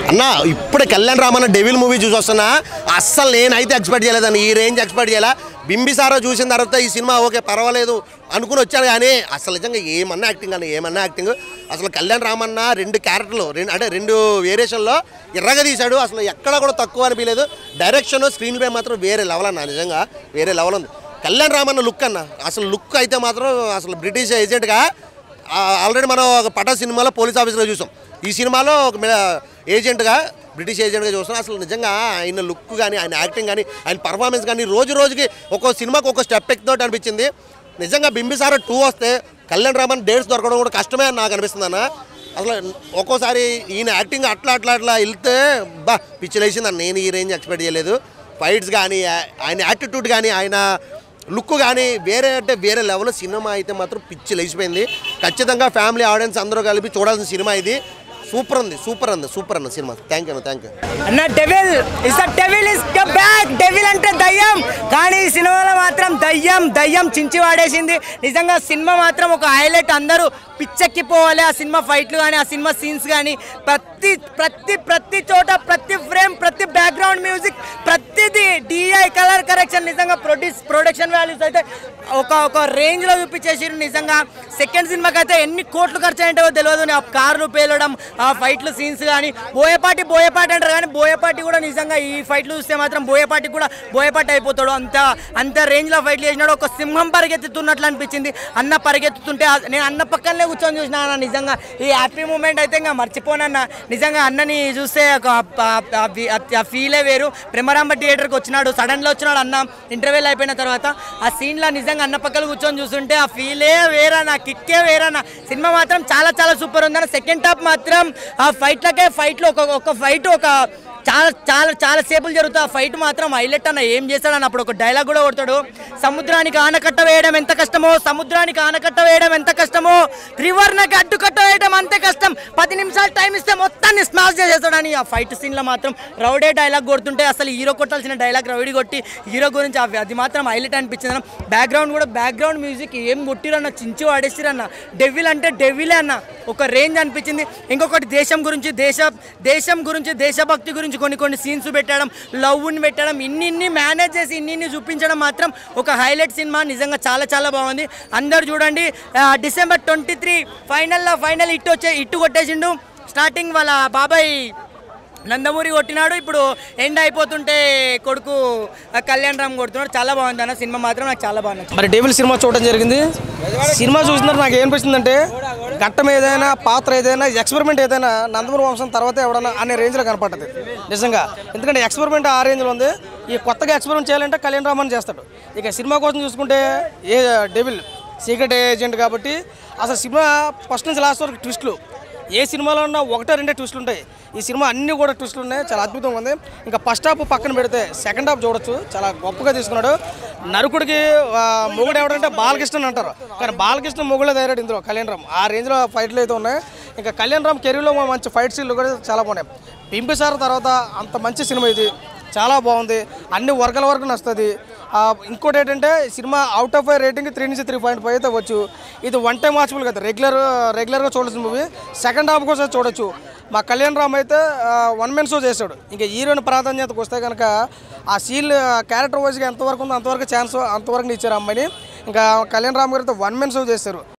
అన్న ఇప్పుడే Kalyan Ramanna devil movie చూసి వస్తున్నా అస్సలు నేనైతే ఎక్స్పెక్ట్ చేయలేదని ఈ రేంజ్ ఎక్స్పెక్ట్ చేయాల బింబిసారా చూసిన తర్వాత ఈ సినిమా ఓకే పర్వాలేదు అనుకుని వచ్చాను కానీ అసలు నిజంగా ఏమన్నా యాక్టింగ్ అని ఏమన్నా యాక్టింగ్ అసలు కళ్యాణ్ రామన్న రెండు క్యారెక్టర్లు రెండు అంటే రెండు వేరియేషన్లో ఎర్రగా తీశాడు అసలు ఎక్కడ కూడా తక్కువ అనిపించలేదు డైరెక్షన్ స్క్రీన్ ప్లే మాత్రం వేరే లెవెల్ అన్న నిజంగా వేరే లెవెల్ ఉంది కళ్యాణ్ రామన్న లుక్ అన్న అసలు లుక్ అయితే మాత్రం అసలు బ్రిటిష్ ఏజెంట్గా ఆల్రెడీ మనం ఒక పటా సినిమాలో పోలీస్ ఆఫీసర్గా చూసాం ఈ సినిమాలో ఒక మె- ఏజెంట్గా బ్రిటిష్ ఏజెంట్గా చూస్తున్నాం అసలు నిజంగా ఆయన లుక్ కానీ ఆయన యాక్టింగ్ కానీ ఆయన పర్ఫార్మెన్స్ కానీ రోజు రోజుకి ఒక్కో సినిమాకి ఒక్కో స్టెప్ ఎక్కుతోటి అనిపించింది నిజంగా బింబిసార టూ వస్తే కళ్యాణ్ రామన్ డేట్స్ దొరకడం కూడా కష్టమే అని నాకు అనిపిస్తుంది అన్న అసలు ఒక్కోసారి ఈయన యాక్టింగ్ అట్లా అట్లా అట్లా వెళ్తే బా పిచ్చిలేసింది అన్న నేను ఈ రేంజ్ ఎక్స్పెక్ట్ చేయలేదు ఫైట్స్ కానీ ఆయన యాటిట్యూడ్ కానీ ఆయన లుక్ కానీ వేరే అంటే వేరే లెవెల్ సినిమా అయితే మాత్రం పిచ్చి లేచిపోయింది ఖచ్చితంగా ఫ్యామిలీ ఆడియన్స్ అందరూ కలిపి చూడాల్సిన సినిమా ఇది సూపర్ ఉంది సూపర్ ఉంది సూపర్ అన్న cinema thank you thank you అన్న devil is the devil is the back devil అంటే దయ్యం కానీ ఈ సినిమాలో మాత్రం దయ్యం దయ్యం చించి వాడేసింది నిజంగా సినిమా మాత్రం ఒక హైలైట్ అందరూ పిచ్చెక్కిపోవాలి ఆ సినిమా ఫైట్లు కానీ ఆ సినిమా సీన్స్ కానీ ప్రతి ప్రతి ప్రతి చోట ప్రతి ఫ్రేమ్ ప్రతి బ్యాక్గ్రౌండ్ మ్యూజిక్ ప్రతిదీ డిఐ కలర్ కరెక్షన్ నిజంగా ప్రొడ్యూస్ ప్రొడక్షన్ వాల్యూస్ అయితే ఒక ఒక రేంజ్లో చూపించేసారు నిజంగా సెకండ్ సినిమాకి అయితే ఎన్ని కోట్లు ఖర్చు అయ్యింటో తెలియదు ఆ కార్లు పేలడం ఆ ఫైట్లు సీన్స్ కానీ బోయపాటి బోయపాటి అంటారు కానీ బోయపాటి కూడా నిజంగా ఈ ఫైట్లు చూస్తే మాత్రం బోయపాటి కూడా బోయపాటి అయిపోతాడు అంత అంత రేంజ్లో ఫైట్లు చేసినాడు ఒక సింహం పరిగెత్తుతున్నట్లు అనిపించింది అన్న పరిగెత్తుతుంటే ఆ- నేను అన్న పక్కనే కూర్చొని చూసిన అన్న నిజంగా ఈ హ్యాపీ మూమెంట్ అయితే ఇంకా మర్చిపోనన్న నిజంగా అన్నని చూస్తే ఒక ఆ- ఆ- ఆ- ఆ ఫీలే వేరు బ్రహ్మరాంబ థియేటర్కి వచ్చినాడు సడన్లో వచ్చినాడు అన్న ఇంటర్వ్యూలు అయిపోయిన తర్వాత ఆ సీన్లో నిజంగా అన్న పక్కన కూర్చొని చూస్తుంటే ఆ ఫీలే వేరన్న కిక్కే వేరన్న సినిమా మాత్రం చాలా చాలా సూపర్ ఉందన్న సెకండ్ హాఫ్ మాత్రం ఆ ఫైట్లకే ఫైట్లో ఒక ఒక ఫైట్ ఒక చాలా చాలా చాలా సేపులు జరుగుతుంది ఆ ఫైట్ మాత్రం హైలైట్ అన్న ఏం చేస్తాడన్న అప్పుడు ఒక డైలాగ్ కూడా కొడతాడు సముద్రానికి ఆనకట్ట వేయడం ఎంత కష్టమో సముద్రానికి ఆనకట్ట వేయడం ఎంత కష్టమో రివర్నకి అడ్డుకట్ట వేయడం అంతే కష్టం పది నిమిషాలు టైం ఇస్తే మొత్తాన్ని స్మాష్ చేసేస్తాడని ఆ ఫైట్ సీన్లో మాత్రం రౌడే డైలాగ్ కొడుతుంటే అసలు హీరో కొట్టాల్సిన డైలాగ్ రౌడీ కొట్టి హీరో గురించి అవి- అది మాత్రం హైలైట్ అనిపించింది అన్న బ్యాక్గ్రౌండ్ కూడా బ్యాక్గ్రౌండ్ మ్యూజిక్ ఏం కొట్టిరన్న చించి వాడేసిరన్న డెవిల్ అంటే డెవిలే అన్న ఒక రేంజ్ అనిపించింది ఇంకొకటి దేశం గురించి దేశ దేశం గురించి దేశభక్తి గురించి కొన్ని కొన్ని సీన్స్ పెట్టడం లవ్ని పెట్టడం ఇన్ని ఇన్ని మేనేజ్ చేసి ఇన్ని ఇన్ని చూపించడం మాత్రం ఒక హైలైట్ సినిమా నిజంగా చాలా చాలా బాగుంది అందరు చూడండి ఆ, డిసెంబర్ ట్వంటీ త్రీ ఫైనల్లో ఫైనల్ ఇట్టు వచ్చే ఇట్టు కొట్టేసిండు స్టార్టింగ్ వాళ్ళ బాబాయ్ నందమూరి కొట్టినాడు ఇప్పుడు ఎండ్ అయిపోతుంటే కొడుకు ఆ, కళ్యాణ్ రామ్ కొడుతున్నాడు చాలా బాగుంది అన్న సినిమా మాత్రం నాకు చాలా బాగా నచ్చింది మరి డేవిల్ సినిమా చూడడం జరిగింది సినిమా చూసినారు నాకు ఏమనిపిస్తుందంటే ఘట్టం ఏదైనా పాత్ర ఏదైనా ఎక్స్పెరిమెంట్ ఏదైనా నందమూరి వంశం తర్వాత ఎవడన్నా అనే రేంజ్లో కనపడుతుంది నిజంగా ఎందుకంటే ఎక్స్పెరిమెంట్ ఆ రేంజ్లో ఉంది ఈ కొత్తగా ఎక్స్పెరిమెంట్ చేయాలంటే కళ్యాణ్ రామన్ చేస్తాడు ఇక సినిమా కోసం చూసుకుంటే ఏ డెవిల్ సీక్రెట్ ఏజెంట్ కాబట్టి అసలు సినిమా ఫస్ట్ నుంచి లాస్ట్ వరకు ట్విస్ట్లు ఏ సినిమాలో ఉన్నా ఒకటో రెండే ట్విస్టులు ఉంటాయి ఈ సినిమా అన్ని కూడా ట్విస్టులు ఉన్నాయి చాలా అద్భుతంగా ఉంది ఇంకా ఫస్ట్ హాఫ్ పక్కన పెడితే సెకండ్ హాఫ్ చూడొచ్చు చాలా గొప్పగా తీసుకున్నాడు నరుకుడికి ఆ, మొగుడు ఎవడంటే బాలకృష్ణ అని అంటారు కానీ బాలకృష్ణ మొగుడే తయారాడు ఇందులో కళ్యాణ్ రామ్ ఆ రేంజ్లో ఫైట్లు అయితే ఉన్నాయి ఇంకా కళ్యాణ్ రామ్ కెరీర్లో మంచి ఫైట్ సీన్లు కూడా చాలా బాగున్నాయి పింపిసార్ తర్వాత అంత మంచి సినిమా ఇది చాలా బాగుంది అన్ని వర్గాల వరకు నచ్చుతుంది ఆ, ఇంకోటి ఏంటంటే cinema out of five rating three నుంచి త్రీ పాయింట్ ఫైవ్ అయితే వచ్చు ఇది వన్ టైం వాచబుల్ కదా రెగ్యులర్ రెగ్యులర్గా చూడాల్సిన మూవీ సెకండ్ హాఫ్ కోసం చూడొచ్చు మా కళ్యాణ్ రామ్ అయితే వన్ మెన్ షో చేశాడు ఇంకా హీరోయిన్ ప్రాధాన్యతకు వస్తే కనుక ఆ సీన్ క్యారెక్టర్ వైజ్గా ఎంతవరకు ఉందో అంతవరకు ఛాన్స్ అంతవరకు ఇచ్చారు అమ్మాయిని ఇంకా కళ్యాణ్ రామ్ గారితో వన్ మెన్ షో చేశారు